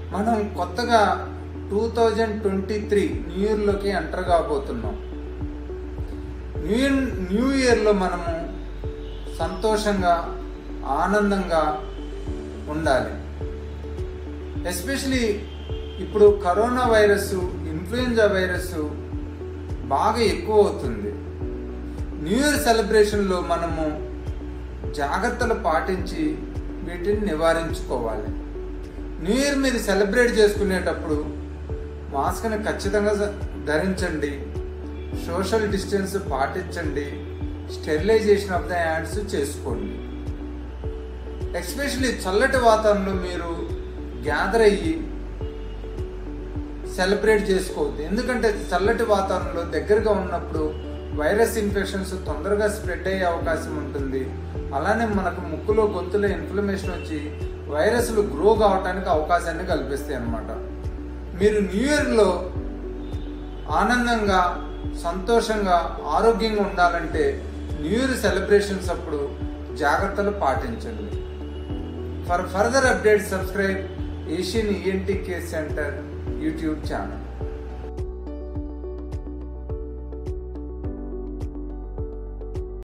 మనం కొత్తగా two thousand twenty three new ఇయర్లోకి ఎంటర్ కాబోతున్నాం న్యూ ఇయర్ న్యూ ఇయర్లో మనము సంతోషంగా ఆనందంగా ఉండాలి ఎస్పెషలీ ఇప్పుడు కరోనా వైరస్ ఇన్ఫ్లుయెంజా వైరస్ బాగా ఎక్కువ అవుతుంది న్యూ ఇయర్ సెలబ్రేషన్లో మనము జాగ్రత్తలు పాటించి వీటిని నివారించుకోవాలి న్యూ ఇయర్ మీరు సెలబ్రేట్ చేసుకునేటప్పుడు మాస్క్ని ఖచ్చితంగా ధరించండి సోషల్ డిస్టెన్స్ పాటించండి స్టెరిలైజేషన్ ఆఫ్ ద హ్యాండ్స్ చేసుకోండి ఎస్పెషలీ చల్లటి వాతావరణంలో మీరు గ్యాదర్ అయ్యి సెలబ్రేట్ చేసుకోవద్దు ఎందుకంటే చల్లటి వాతావరణంలో దగ్గరగా ఉన్నప్పుడు వైరస్ ఇన్ఫెక్షన్స్ తొందరగా స్ప్రెడ్ అయ్యే అవకాశం ఉంటుంది అలానే మనకు ముక్కులో గొంతులో ఇన్ఫ్లమేషన్ వచ్చి వైరస్లు గ్రో కావడానికి అవకాశాన్ని కల్పిస్తాయి అన్నమాట మీరు న్యూ ఇయర్లో ఆనందంగా సంతోషంగా ఆరోగ్యంగా ఉండాలంటే న్యూ ఇయర్ సెలబ్రేషన్స్ అప్పుడు జాగ్రత్తలు పాటించండి for further updates subscribe Asian ENT care centre YouTube channel